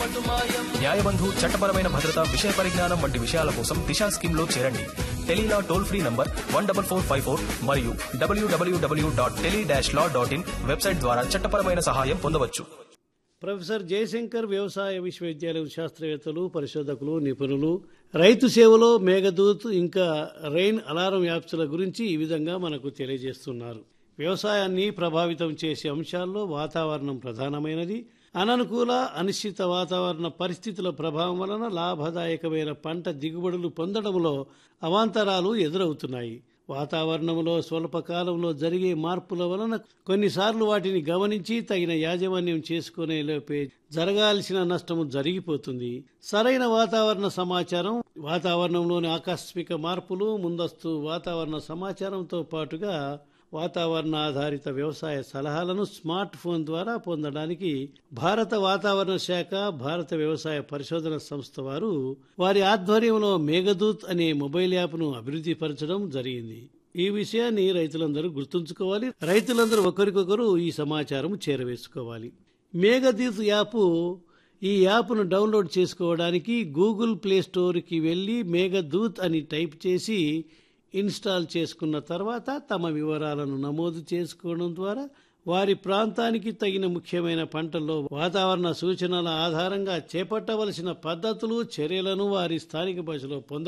న్యాయబంధు చట్టపరమైన భద్రత విషయ పరిజ్ఞానం వంటి విషయాల కోసం దిశా స్కీమ్ లో చేరండి tele law toll free number one double four five four మరియు W W W dot tele dash law dot in website ద్వారా చట్టపరమైన సహాయం పొందవచ్చు ప్రొఫెసర్ జయశంకర్ వ్యవసాయ విశ్వవిద్యాలయం శాస్త్రవేత్తలు పరిశోధకులు నిపుణులు రైతు సేవలో మేఘదూత్ ఇంకా రెయిన్ అలారం యాప్స్ల గురించి ఈ విధంగా మనకు తెలియజేస్తున్నారు వ్యవసాయాన్ని ప్రభావితం చేసే అంశాల్లో వాతావరణం ప్రధానమైనది అననుకూల అనిశ్చిత వాతావరణ పరిస్థితుల ప్రభావం వలన లాభదాయకమైన పంట దిగుబడులు పొందడంలో అవాంతరాలు ఎదురవుతున్నాయి వాతావరణంలో స్వల్పకాలంలో జరిగే మార్పుల వలన కొన్నిసార్లు వాటిని గమనించి తగిన యాజమాన్యం చేసుకునే లోపే జరగాల్సిన నష్టము జరిగిపోతుంది సరైన వాతావరణ సమాచారం వాతావరణంలోని ఆకస్మిక మార్పులు ముందస్తు వాతావరణ సమాచారంతో పాటుగా వాతావరణ ఆధారిత వ్యవసాయ సలహాలను స్మార్ట్ ఫోన్ ద్వారా పొందడానికి భారత వాతావరణ శాఖ భారత వ్యవసాయ పరిశోధన సంస్థ వారు వారి ఆధ్వర్యంలో మేఘదూత్ అనే మొబైల్ యాప్ను అభివృద్ధి పరచడం జరిగింది ఈ విషయాన్ని రైతులందరూ గుర్తుంచుకోవాలి రైతులందరూ ఒకరికొకరు ఈ సమాచారం చేరవేసుకోవాలి మేఘదూత్ యాప్ ఈ యాప్ను డౌన్లోడ్ చేసుకోవడానికి గూగుల్ ప్లే స్టోర్కి వెళ్ళి మేఘదూత్ అని టైప్ చేసి ఇన్స్టాల్ చేసుకున్న తర్వాత తమ వివరాలను నమోదు చేసుకోవడం ద్వారా వారి ప్రాంతానికి తగిన ముఖ్యమైన పంటల్లో వాతావరణ సూచనల ఆధారంగా చేపట్టవలసిన పద్ధతులు చర్యలను వారి స్థానిక భాషలో పొంద